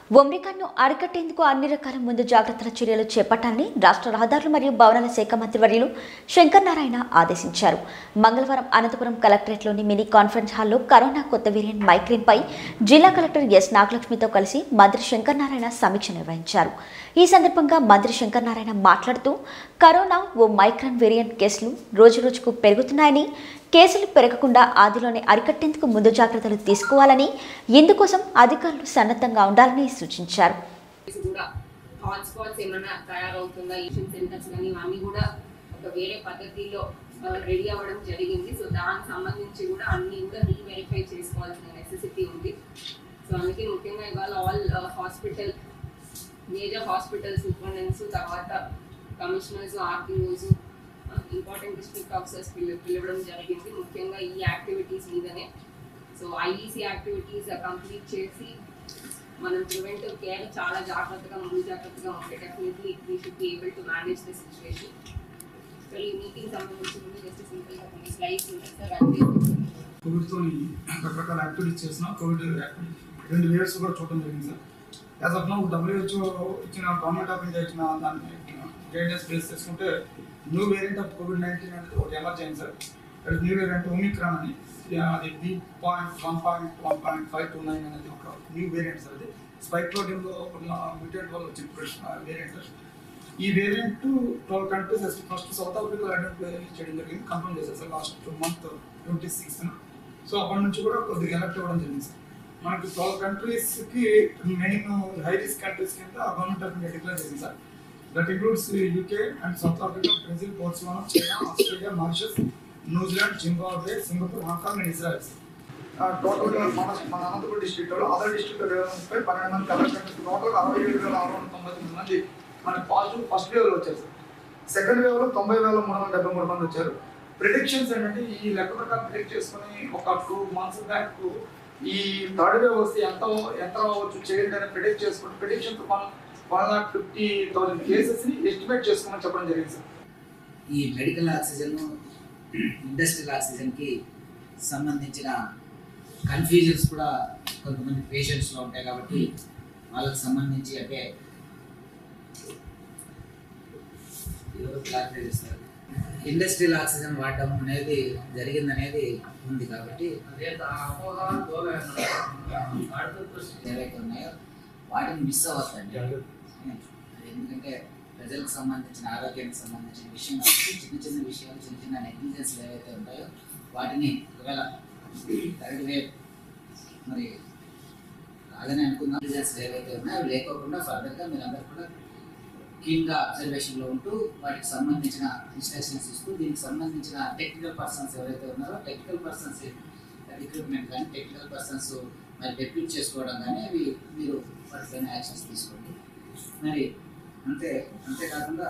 ఒమ్రికాన్ను అరికట్టేందుకు అన్ని రకాల ముందు జాగ్రత్తల చర్యలు చేపట్టాలని రాష్ట్ర రహదారులు మరియు భవనాల శాఖ మంత్రివర్యులు శంకర్ నారాయణ ఆదేశించారు మంగళవారం అనంతపురం కలెక్టరేట్లోని మినీ కాన్ఫరెన్స్ హాల్లో కరోనా కొత్త వేరియంట్ మైగ్రేన్పై జిల్లా కలెక్టర్ ఎస్ నాగలక్ష్మితో కలిసి మంత్రి శంకర్ నారాయణ సమీక్ష నిర్వహించారు ఈ సందర్భంగా మంత్రి శంకర్ నారాయణ మాట్లాడుతూ కరోనా ఓ మైక్రాన్ వేరియంట్ కేసులు రోజురోజుకు పెరుగుతున్నాయని కేసులు పెరగకుండా ఆదిలోనే అరికట్టేందుకు ముందు జాగ్రత్తలు తీసుకోవాలని ఇందుకోసం అధికారులు సన్నద్ధంగా ఉండాలని సూచించారు ప్లేస్ కూడా హాట్ స్పాట్స్ ఏమైనా తయారవుతుందా ఏషియన్ సెంటర్స్ కానీ ఇవన్నీ కూడా ఒక వేరే పద్ధతిలో రెడీ అవ్వడం జరిగింది సో దానికి సంబంధించి కూడా అన్ని కూడా రీవెరిఫై చేసుకోవాల్సిన నెసెసిటీ ఉంది సో అందుకే ముఖ్యంగా ఇవాళ all hospital major hospital superintendents తర్వాత commissioners RTOs important district officers పిల పిలవడం జరిగింది ముఖ్యంగా ఈ యాక్టివిటీస్ మీదనే సో ఐఈసీ యాక్టివిటీస్ కంప్లీట్ చేసి మనం ప్రివెంటివ్ కేర్ చాలా జాగ్రత్తగా ముందు జాగ్రత్తగా ఉంటే definitely we should be able to manage the situation so ఈ మీటింగ్ సంబంధించి ముందు జస్ట్ సింపుల్గా కొన్ని స్లైడ్స్ ఉంటాయి సార్ అంటే కోవిడ్తో రకరకాల యాక్టివిటీస్ చేసిన కోవిడ్ యాక్టివిటీ రెండు వేవ్స్ కూడా చూడడం జరిగింది sir as of now WHO ఇచ్చిన గవర్నమెంట్ ఆఫ్ ఇండియా ఇచ్చిన దాన్ని గైడెన్స్ బేస్ చేసుకుంటే new variant of covid nineteen అనేది ఒకటి ఎమర్జ్ అయింది సార్ అది న్యూ వేరియంట్ ఒమిక్రాన్ అని యా, అది B point one point one point five two nine అనేది ఒక న్యూ వేరియంట్ సార్ అది స్పైక్ ప్రోటీన్లో ఉన్న మ్యూటెంట్ వల్ల వచ్చిన వేరియంట్ ఈ variant twelve countries first South Africa identify చేయడం జరిగింది కన్ఫర్మ్ చేశారు sir last month twenty sixth so అప్పటి నుంచి కూడా కొద్దిగా ఎలక్ట్ అవ్వడం జరిగింది సార్ మనకి ట్వెల్వ్ కంట్రీస్కి మెయిన్ హై రిస్క్ కంట్రీస్ కింద గవర్నమెంట్ ఆఫ్ ఇండియా డిక్లేర్ చేసింది sir that includes UK and South Africa Brazil Botswana China Australia Mauritius New Zealand Zimbabwe Singapore Hong Kong and Israel టోటల్గా మన మన అనంతపురం డిస్ట్రిక్ట్లో అదర్ డిస్ట్రిక్ట్లో వేల ముప్పై పన్నెండు మంది కలెక్టర్ టోటల్గా అరవై ఏడు వేల ఆరు వందల తొంభై తొమ్మిది మంది మనకి పాజిటివ్ ఫస్ట్ వేవ్లో వచ్చారు సార్ సెకండ్ వేవ్లో తొంభై వేల మూడు వందల డెబ్బై మూడు మంది వచ్చారు ప్రిడిక్షన్స్ ఏంటంటే ఈ లెక్క ప్రకారం ప్రిడిక్ట్ చేసుకుని ఒక టూ మంత్స్ బ్యాక్ ఈ థర్డ్ వేవ్ వస్తే ఎంత ఎంత అవ్వచ్చు చేయండి అని ప్రిడిక్ట్ చేసుకుని prediction one one lakh fifty thousand కేసెస్ని ఎస్టిమేట్ చేసుకోమని చెప్పడం జరిగింది సార్ ఈ మెడికల్ ఆక్సిజన్ ఇండస్ట్రియల్ ఆక్సిజన్కి సంబంధించిన కన్ఫ్యూజన్స్ కూడా కొంతమంది పేషెంట్స్లో ఉంటాయి కాబట్టి వాళ్ళకి సంబంధించి అంటే ఎవరు క్లారిఫై చేస్తారు ఇండస్ట్రియల్ ఆక్సిజన్ వాడడం అనేది జరిగిందనేది ఉంది కాబట్టి ఏవైతే ఉన్నాయో వాటిని మిస్ అవ్వద్దండి ఎందుకంటే ప్రజలకు సంబంధించిన ఆరోగ్యానికి సంబంధించిన విషయం కాబట్టి చిన్న చిన్న విషయాలు చిన్న చిన్న నెగ్లిజెన్స్ ఏవైతే ఉంటాయో వాటిని ఒకవేళ థర్డ్ వేవ్ మరి రాదని అనుకున్న నెగ్లిజెన్స్ ఏవైతే ఉన్నాయో అవి లేకోకుండా ఫర్దర్గా మీరందరూ కూడా కీన్గా అబ్జర్వేషన్లో ఉంటూ వాటికి సంబంధించిన ఇన్స్ట్రక్షన్స్ ఇస్తూ దీనికి సంబంధించిన టెక్నికల్ పర్సన్స్ ఎవరైతే ఉన్నారో టెక్నికల్ పర్సన్స్ రిక్రూట్మెంట్ కానీ టెక్నికల్ పర్సన్స్ మరి డెప్యూట్ చేసుకోవడం కానీ అవి మీరు వాటిపైన యాక్షన్స్ తీసుకోండి మరి అంతే అంతేకాకుండా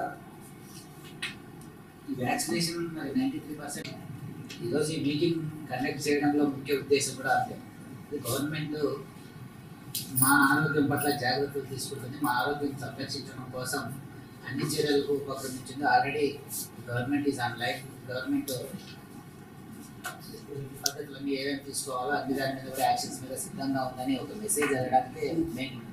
ఈ వ్యాక్సినేషన్ మరి నైంటీ త్రీ పర్సెంట్ ఈరోజు ఈ మీటింగ్ కండక్ట్ చేయడంలో ముఖ్య ఉద్దేశం కూడా అంతే ఇది గవర్నమెంట్ మా ఆరోగ్యం పట్ల జాగ్రత్తలు తీసుకుంటుంది మా ఆరోగ్యం సంరక్షించడం కోసం అన్ని చర్యలకు ఉపక్రమించింది already government is on life government పద్ధతులన్నీ ఏమేమి తీసుకోవాలో అన్ని దాని మీద కూడా యాక్షన్స్ మీద సిద్ధంగా ఉందని ఒక మెసేజ్ వెళ్ళడానికి మెయిన్